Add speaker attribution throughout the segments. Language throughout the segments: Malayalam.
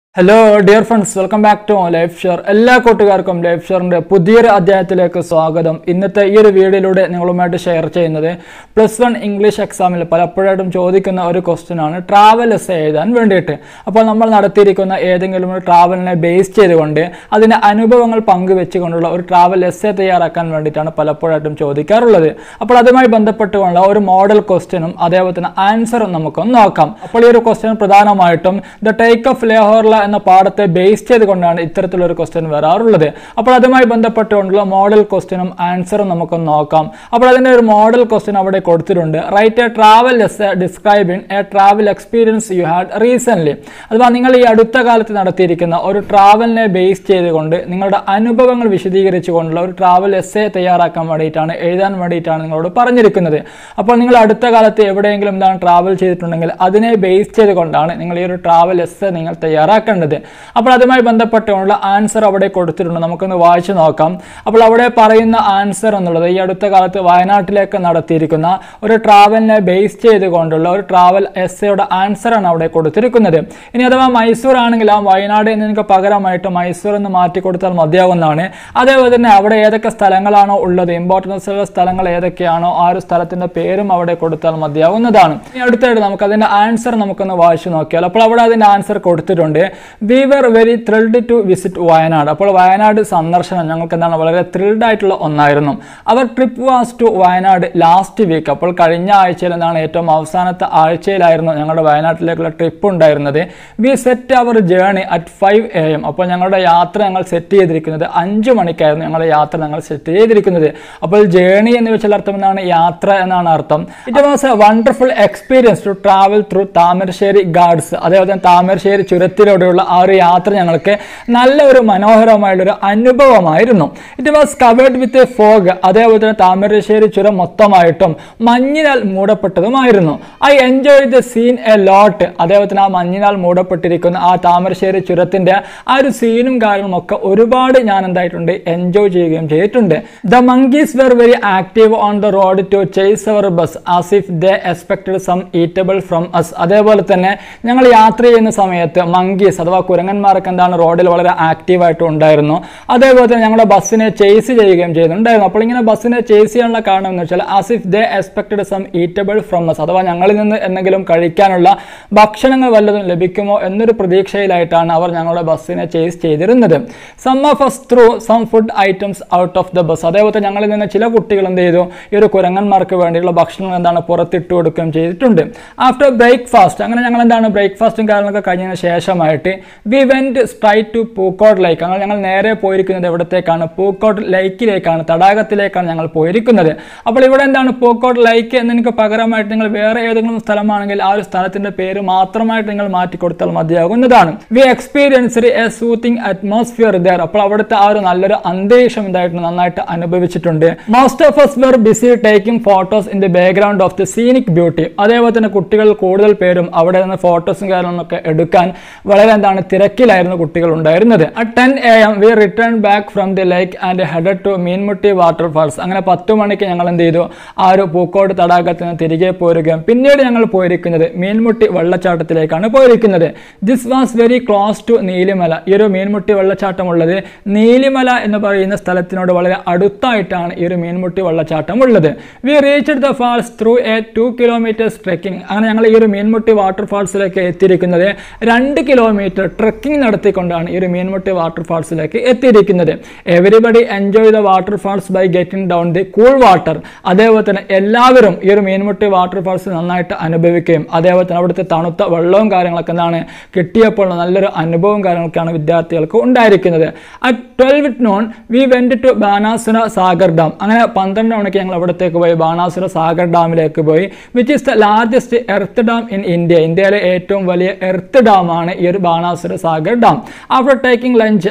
Speaker 1: hello dear friends welcome back to life share എല്ലാ കൂട്ടുകാർക്കും ലൈഫ് ഷെയറിന്റെ പുതിയൊരു അധ്യായത്തിലേക്ക് സ്വാഗതം ഇന്നത്തെ ഈ ഒരു വീഡിയോയിലൂടെ നിങ്ങളുമായിട്ട് ഷെയർ ചെയ്യുന്നത് പ്ലസ് വൺ ഇംഗ്ലീഷ് എക്സാമിൽ പലപ്പോഴായിട്ടും ചോദിക്കുന്ന ഒരു ക്വസ്റ്റ്യൻ ആണ് ട്രാവൽ എസ് എഴുതാൻ വേണ്ടിയിട്ട് അപ്പോൾ നമ്മൾ നടത്തിയിരിക്കുന്ന ഏതെങ്കിലും ഒരു ട്രാവലിനെ ബേസ് ചെയ്തുകൊണ്ട് അതിന്റെ അനുഭവങ്ങൾ പങ്കുവെച്ചുകൊണ്ടുള്ള ഒരു ട്രാവൽ എസ് എ തയ്യാറാക്കാൻ വേണ്ടിയിട്ടാണ് പലപ്പോഴായിട്ടും ചോദിക്കാറുള്ളത് അപ്പോൾ അതുമായി ബന്ധപ്പെട്ടുകൊണ്ടുള്ള ഒരു മോഡൽ ക്വസ്റ്റ്യനും അതേപോലെ തന്നെ ആൻസറും നമുക്കൊന്ന് നോക്കാം അപ്പോൾ ഈ ഒരു ക്വസ്റ്റ്യൻ പ്രധാനമായിട്ടും ദ ടേക്ക് ഓഫ് ലേഹോർല എന്ന പാഠത്തെ ബേസ് ചെയ്തുകൊണ്ടാണ് ഇത്തരത്തിലൊരു ക്വസ്റ്റ്യൻ വരാറുള്ളത് അപ്പോൾ അതുമായി ബന്ധപ്പെട്ടുകൊണ്ടുള്ള മോഡൽ ക്വസ്റ്റ്യനും ആൻസറും നമുക്കൊന്ന് നോക്കാം അപ്പോൾ അതിന്റെ ഒരു മോഡൽ ക്വസ്റ്റ്യൻ അവിടെ കൊടുത്തിട്ടുണ്ട് write a travel essay describing a travel experience you had recent അഥവാ നിങ്ങൾ ഈ അടുത്ത കാലത്ത് നടത്തിയിരിക്കുന്ന ഒരു ട്രാവലിനെ ബേസ് ചെയ്തുകൊണ്ട് നിങ്ങളുടെ അനുഭവങ്ങൾ വിശദീകരിച്ചുകൊണ്ടുള്ള ഒരു ട്രാവൽ എസ് എ തയ്യാറാക്കാൻ വേണ്ടിയിട്ടാണ് എഴുതാൻ വേണ്ടിയിട്ടാണ് നിങ്ങളോട് പറഞ്ഞിരിക്കുന്നത് അപ്പോൾ നിങ്ങൾ അടുത്ത കാലത്ത് എവിടെയെങ്കിലും എന്താണ് ട്രാവൽ ചെയ്തിട്ടുണ്ടെങ്കിൽ അതിനെ ബേസ് ചെയ്തുകൊണ്ടാണ് നിങ്ങൾ ഈ ഒരു ട്രാവൽ എസ് എ നിങ്ങൾ തയ്യാറാക്കേണ്ടത് അപ്പോൾ അതുമായി ബന്ധപ്പെട്ടുള്ള ആൻസർ അവിടെ കൊടുത്തിട്ടുണ്ട് നമുക്കൊന്ന് വായിച്ചു നോക്കാം അപ്പോൾ അവിടെ പറയുന്ന ആൻസർ എന്നുള്ളത് ഈ അടുത്ത കാലത്ത് വയനാട്ടിലേക്ക് നടത്തിയിരിക്കുന്ന ഒരു ട്രാവലിനെ ബേസ് ചെയ്തുകൊണ്ടുള്ള ഒരു ട്രാവൽ എസ് എയുടെ ആൻസർ ആണ് അവിടെ കൊടുത്തിരിക്കുന്നത് ഇനി അഥവാ മൈസൂർ ആണെങ്കിൽ ആ വയനാട് എന്നതിന് പകരമായിട്ട് മൈസൂർ എന്ന് മാറ്റി കൊടുത്താൽ മതിയാവുന്നതാണ് അതേപോലെ തന്നെ അവിടെ ഏതൊക്കെ സ്ഥലങ്ങളാണോ ഉള്ളത് ഇമ്പോർട്ടൻസ് ഉള്ള സ്ഥലങ്ങൾ ഏതൊക്കെയാണോ ആ ഒരു സ്ഥലത്തിന്റെ പേരും അവിടെ കൊടുത്താൽ മതിയാവുന്നതാണ് ഇനി അടുത്തായിട്ട് നമുക്ക് അതിന്റെ ആൻസർ നമുക്കൊന്ന് വായിച്ചു നോക്കിയാൽ അപ്പോൾ അവിടെ അതിന്റെ ആൻസർ കൊടുത്തിട്ടുണ്ട് we were very thrilled to visit Wayanad അപ്പോൾ വയനാട് സന്ദർശനം ഞങ്ങൾക്ക് എന്താണ് വളരെ ത്രിൽഡ് ആയിട്ടുള്ള ഒന്നായിരുന്നു our trip was to Wayanad last week അപ്പോൾ കഴിഞ്ഞ ആഴ്ചയിൽ എന്താണ് ഏറ്റവും അവസാനത്തെ ആഴ്ചയിലായിരുന്നു ഞങ്ങളുടെ വയനാട്ടിലേക്കുള്ള ട്രിപ്പ് ഉണ്ടായിരുന്നത് we set our journey at five A M അപ്പോൾ ഞങ്ങളുടെ യാത്ര ഞങ്ങൾ സെറ്റ് ചെയ്തിരിക്കുന്നത് അഞ്ച് മണിക്കായിരുന്നു ഞങ്ങളുടെ യാത്ര ഞങ്ങൾ സെറ്റ് ചെയ്തിരിക്കുന്നത് അപ്പോൾ ജേണി എന്ന് വെച്ചാൽ അർത്ഥം എന്താണ് യാത്ര എന്നാണ് അർത്ഥം it was a wonderful experience to travel through Thamarassery ghats അതേപോലെ തന്നെ താമരശ്ശേരി ചുരത്തിലൂടെയുള്ള ആ ഒരു യാത്ര ഞങ്ങൾക്ക് നല്ല ഒരു മനോഹരമായുള്ള ഒരു അനുഭവമായിരുന്നു it was covered with a fog അതേപോലെ തന്നെ താമരശ്ശേരി ചുരം മൊത്തമായിട്ടും മഞ്ഞിനാൽ മൂടപ്പെട്ടതുമായിരുന്നു I enjoy the scene a lot അതേപോലെ തന്നെ ആ മഞ്ഞിനാൽ മൂടപ്പെട്ടിരിക്കുന്ന ആ താമരശ്ശേരി ചുരത്തിന്റെ ആ ഒരു സീനും കാര്യങ്ങളും ഒക്കെ ഒരുപാട് ഞാൻ എന്തായിട്ടുണ്ട് എൻജോയ് ചെയ്യുകയും ചെയ്തിട്ടുണ്ട് the monkeys were very active on the road to chase our bus as if they expected some eatable from us അതേപോലെ തന്നെ ഞങ്ങൾ യാത്ര ചെയ്യുന്ന സമയത്ത് മങ്കീസ് അഥവാ കുരങ്ങന്മാരൊക്കെ എന്താണ് റോഡിൽ വളരെ ആക്റ്റീവായിട്ട് ഉണ്ടായിരുന്നു അതേപോലെ തന്നെ ഞങ്ങളുടെ ബസ്സിനെ ചേസ് ചെയ്യുകയും ചെയ്യുന്നുണ്ടായിരുന്നു അപ്പോൾ ഇങ്ങനെ ബസ്സിനെ ചേസ് ചെയ്യാനുള്ള കാരണം എന്ന് വെച്ചാൽ as if they expected some eatable from us അഥവാ ഞങ്ങളിൽ നിന്ന് എന്തെങ്കിലും കഴിക്കാനുള്ള ഭക്ഷണങ്ങൾ വല്ലതും ലഭിക്കുമോ എന്നൊരു പ്രതീക്ഷയിലായിട്ടാണ് അവർ ഞങ്ങളുടെ ബസ്സിനെ ചേസ് ചെയ്തിരുന്നത് some of us threw some food items out of the bus അതേപോലെ തന്നെ ഞങ്ങളിൽ നിന്ന് ചില കുട്ടികൾ എന്ത് ചെയ്തു ഈ ഒരു കുരങ്ങന്മാർക്ക് വേണ്ടിയുള്ള ഭക്ഷണം എന്താണ് പുറത്തിട്ട് കൊടുക്കുകയും ചെയ്തിട്ടുണ്ട് ആഫ്റ്റർ ബ്രേക്ക്ഫാസ്റ്റ് അങ്ങനെ ഞങ്ങൾ എന്താണ് ബ്രേക്ക്ഫാസ്റ്റും കാര്യങ്ങളൊക്കെ കഴിഞ്ഞതിന് ശേഷമായിട്ട് we went straight to Pookode lake അങ്ങനെ ഞങ്ങൾ നേരെ പോയിരിക്കുന്നത് എവിടത്തേക്കാണ് പൂക്കോട്ട് ലേക്കിലേക്കാണ് തടാകത്തിലേക്കാണ് ഞങ്ങൾ പോയിരിക്കുന്നത് അപ്പോൾ ഇവിടെ എന്താണ് പൂക്കോട്ട് ലേക്ക് എന്നതിന് പകരമായിട്ട് നിങ്ങൾ വേറെ ഏതെങ്കിലും സ്ഥലമാണെങ്കിൽ ആ ഒരു സ്ഥലത്തിന്റെ പേര് മാത്രമായിട്ട് നിങ്ങൾ മാറ്റി കൊടുത്താൽ മതിയാകുന്നതാണ് we experienced a soothing atmosphere there അപ്പോൾ അവിടുത്തെ ആ ഒരു നല്ലൊരു അന്തരീക്ഷം എന്തായിട്ട് നന്നായിട്ട് അനുഭവിച്ചിട്ടുണ്ട് most of us were busy taking photos in the background of the scenic beauty അതേപോലെ തന്നെ കുട്ടികൾ കൂടുതൽ പേരും അവിടെ നിന്ന് ഫോട്ടോസും കാര്യങ്ങളൊക്കെ എടുക്കാൻ വളരെ എന്താണ് തിരക്കിലായിരുന്നു കുട്ടികൾ ഉണ്ടായിരുന്നത് at ten A M we return back from the lake and headed to Meenmutty waterfalls അങ്ങനെ പത്ത് മണിക്ക് ഞങ്ങൾ എന്ത് ചെയ്തു ആ ഒരു പൂക്കോട് തടാകത്തിൽ നിന്ന് തിരികെ പോരുകയും പിന്നീട് ഞങ്ങൾ പോയിരിക്കുന്നത് മീൻമുട്ടി വെള്ളച്ചാട്ടത്തിലേക്കാണ് പോയിരിക്കുന്നത് this was very close to Neelimala ഈ ഒരു മീൻമുട്ടി വെള്ളച്ചാട്ടം ഉള്ളത് നീലിമല എന്ന് പറയുന്ന സ്ഥലത്തിനോട് വളരെ അടുത്തായിട്ടാണ് ഈ ഒരു മീൻമുട്ടി വെള്ളച്ചാട്ടം ഉള്ളത് we reached the falls through a two kilometers trekking അങ്ങനെ ഞങ്ങൾ ഈ ഒരു മീൻമുട്ടി വാട്ടർഫാൾസിലേക്ക് എത്തിയിരിക്കുന്നത് രണ്ട് കിലോമീറ്റർ ട്രെക്കിംഗ് നടത്തിക്കൊണ്ടാണ് ഈ ഒരു മീൻമുട്ടി വാട്ടർഫാൾസിലേക്ക് എത്തിയിരിക്കുന്നത് everybody enjoy the waterfalls by getting down the cool water അതേപോലെ തന്നെ എല്ലാവരും ഈ ഒരു മീൻമുട്ടി വാട്ടർഫാൾസ് നന്നായിട്ട് അനുഭവിക്കുകയും അതേപോലെ തന്നെ അവിടുത്തെ തണുത്ത വെള്ളവും കാര്യങ്ങളൊക്കെ എന്താണ് കിട്ടിയപ്പോൾ നല്ലൊരു അനുഭവവും കാര്യങ്ങളൊക്കെയാണ് വിദ്യാർത്ഥികൾക്ക് ഉണ്ടായിരിക്കുന്നത് at twelve noon we went to Banasura Sagar dam അങ്ങനെ പന്ത്രണ്ട് മണിക്ക് ഞങ്ങൾ അവിടത്തേക്ക് പോയി ബാണാസുര സാഗർ ഡാമിലേക്ക് പോയി which is the largest earth dam in India ഇന്ത്യയിലെ ഏറ്റവും വലിയ എർത്ത് ഡാമാണ് ഈ ഒരു Banasura Sagar dam after taking lunch at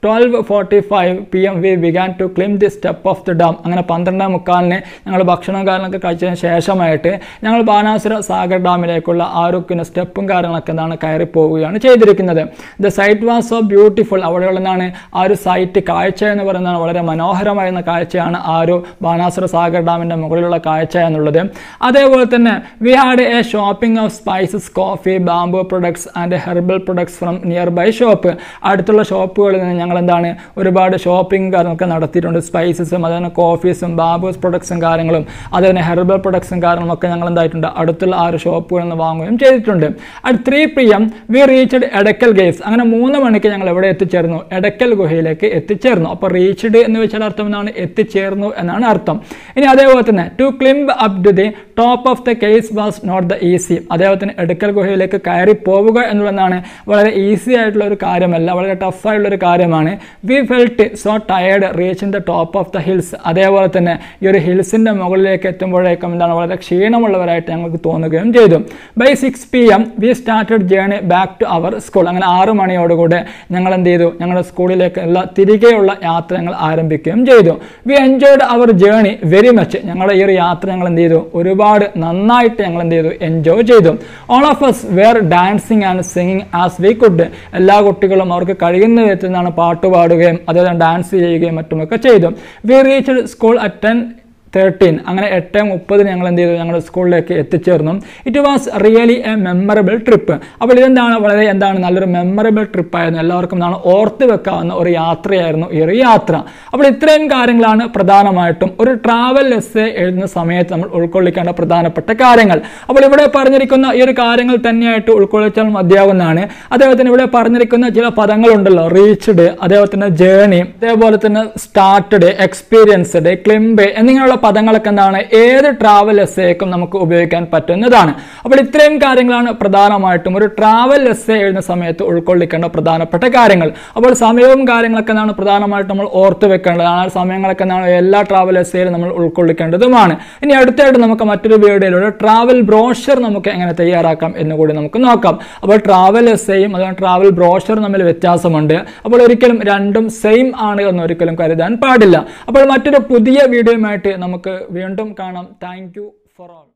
Speaker 1: twelve forty five P M we began to climb the step of the dam അങ്ങനെ പന്ത്രണ്ടേ മുക്കാലിന് ഞങ്ങൾ ഭക്ഷണം കാര്യങ്ങളൊക്കെ കഴിച്ചതിന് ശേഷമായിട്ട് ഞങ്ങൾ ബാനാസുര സാഗർ ഡാമിലേക്കുള്ള ആരോഗ്യ സ്റ്റെപ്പും കാര്യങ്ങളൊക്കെ എന്താണ് കയറി പോവുകയാണ് ചെയ്തിരിക്കുന്നത് the sight was so beautiful അവിടെയുള്ള എന്താണ് ആ ഒരു സൈറ്റ് കാഴ്ച എന്ന് പറയുന്നത് വളരെ മനോഹരമായിരുന്ന കാഴ്ചയാണ് ആ ഒരു ബാനാസുര സാഗർ ഡാമിൻ്റെ മുകളിലുള്ള കാഴ്ച എന്നുള്ളത് അതേപോലെ തന്നെ we had a shopping of spices coffee bamboo products and herbal products from nearby shop അടുത്തുള്ള ഷോപ്പുകളിൽ നിന്ന് ഞങ്ങൾ എന്താണ് ഒരുപാട് ഷോപ്പിംഗ് കാര്യങ്ങളൊക്കെ നടത്തിയിട്ടുണ്ട് സ്പൈസസും അതുപോലെ കോഫീസും ബാംബൂസ് പ്രൊഡക്ട്സും കാര്യങ്ങളും അതുപോലെ ഹെർബൽ പ്രൊഡക്ട്സും കാര്യങ്ങളും ഒക്കെ ഞങ്ങൾ എന്തായിട്ടുണ്ട് അടുത്തുള്ള ആ ഒരു ഷോപ്പുകളിൽ നിന്ന് വാങ്ങുകയും ചെയ്തിട്ടുണ്ട് at three P M we reached Edakkal caves അങ്ങനെ മൂന്ന് മണിക്ക് ഞങ്ങൾ എവിടെ എത്തിച്ചേർന്നു എടക്കൽ ഗുഹയിലേക്ക് എത്തിച്ചേർന്നു അപ്പോൾ റീച്ച്ഡ് എന്ന് വെച്ചാൽ അർത്ഥം എന്താണ് എത്തിച്ചേർന്നു എന്നാണ് അർത്ഥം ഇനി അതേപോലെ തന്നെ to climb up to the top of the caves was not the easy അതേപോലെ തന്നെ എടക്കൽ ഗുഹയിലേക്ക് കയറി പോവുക എന്നുള്ളതാണ് വളരെ ഈസി ആയിട്ടുള്ള ഒരു കാര്യമല്ല വളരെ ടഫ് ആയിട്ടുള്ള ഒരു കാര്യമാണ് we felt so tired reaching the top of the hills അതേപോലെ തന്നെ ഈ ഒരു ഹിൽസിന്റെ മുകളിലേക്ക് എത്തുമ്പോഴേക്കും എന്താണ് വളരെ ക്ഷീണമുള്ളവരായിട്ട് ഞങ്ങൾക്ക് തോന്നുകയും ചെയ്തു by six P M we started journey back to our school അങ്ങനെ ആറ് മണിയോടുകൂടെ ഞങ്ങൾ എന്ത് ചെയ്തു ഞങ്ങളുടെ സ്കൂളിലേക്ക് ഉള്ള തിരികെയുള്ള യാത്ര ഞങ്ങൾ ആരംഭിക്കുകയും ചെയ്തു we enjoyed our journey very much ഞങ്ങളുടെ ഈ ഒരു യാത്ര ഞങ്ങൾ എന്ത് ചെയ്തു ഒരുപാട് നന്നായിട്ട് ഞങ്ങൾ എന്ത് ചെയ്തു എൻജോയ് ചെയ്തു all of us were dancing and singing as we could എല്ലാ കുട്ടികളും അവർക്ക് കഴിയുന്ന വിധത്തിൽ നിന്നാണ് പാട്ട് പാടുകയും അതേപോലെ ഡാൻസ് ചെയ്യുകയും മറ്റുമൊക്കെ ചെയ്തു we reached school at ten thirteen അങ്ങനെ എട്ട് മുപ്പതിന് ഞങ്ങൾ എന്ത് ചെയ്തു ഞങ്ങളുടെ സ്കൂളിലേക്ക് എത്തിച്ചേർന്നു it was really a memorable trip അപ്പോൾ ഇതെന്താണ് വളരെ എന്താണ് നല്ലൊരു മെമ്മറബിൾ ട്രിപ്പായിരുന്നു എല്ലാവർക്കും എന്താണ് ഓർത്ത് വെക്കാവുന്ന ഒരു യാത്രയായിരുന്നു ഈ ഒരു യാത്ര അപ്പോൾ ഇത്രയും കാര്യങ്ങളാണ് പ്രധാനമായിട്ടും ഒരു ട്രാവൽ എസ് എഴുതുന്ന സമയത്ത് നമ്മൾ ഉൾക്കൊള്ളിക്കേണ്ട പ്രധാനപ്പെട്ട കാര്യങ്ങൾ അപ്പോൾ ഇവിടെ പറഞ്ഞിരിക്കുന്ന ഈ ഒരു കാര്യങ്ങൾ തന്നെയായിട്ട് ഉൾക്കൊള്ളിച്ചാൽ മതിയാവുന്നതാണ് അതേപോലെ തന്നെ ഇവിടെ പറഞ്ഞിരിക്കുന്ന ചില പദങ്ങളുണ്ടല്ലോ റീച്ച്ഡ് അതേപോലെ തന്നെ ജേണി അതേപോലെ തന്നെ സ്റ്റാർട്ടഡ് എക്സ്പീരിയൻസ്ഡ് ക്ലിംബ് എന്നിങ്ങനെയുള്ള പദങ്ങളൊക്കെ എന്താണ് ഏത് ട്രാവൽ എസ്സേക്കും നമുക്ക് ഉപയോഗിക്കാൻ പറ്റുന്നതാണ് അപ്പോൾ ഇത്രയും കാര്യങ്ങളാണ് പ്രധാനമായിട്ടും ഒരു ട്രാവൽ എസ്സേ എഴുതുന്ന സമയത്ത് ഉൾക്കൊള്ളിക്കേണ്ട പ്രധാനപ്പെട്ട കാര്യങ്ങൾ അപ്പോൾ സമയവും കാര്യങ്ങളൊക്കെ എന്താണ് പ്രധാനമായിട്ട് നമ്മൾ ഓർത്ത് വെക്കേണ്ടതാണ് ആ സമയങ്ങളൊക്കെ എന്താണ് എല്ലാ ട്രാവൽ എസ്സേയിലും നമ്മൾ ഉൾക്കൊള്ളിക്കേണ്ടതുമാണ് ഇനി അടുത്തായിട്ട് നമുക്ക് മറ്റൊരു വീഡിയോയിലൂടെ ട്രാവൽ ബ്രോഷർ നമുക്ക് എങ്ങനെ തയ്യാറാക്കാം എന്ന് കൂടി നമുക്ക് നോക്കാം അപ്പോൾ ട്രാവൽ എസ്സേയും അതുപോലെ ട്രാവൽ ബ്രോഷറും തമ്മിൽ വ്യത്യാസമുണ്ട് അപ്പോൾ ഒരിക്കലും രണ്ടും സെയിം ആണ് എന്ന് ഒരിക്കലും കരുതാൻ പാടില്ല അപ്പോൾ മറ്റൊരു പുതിയ വീഡിയോയുമായിട്ട് നമുക്ക് വീണ്ടും കാണാം താങ്ക് യു ഫോർ ഓൾ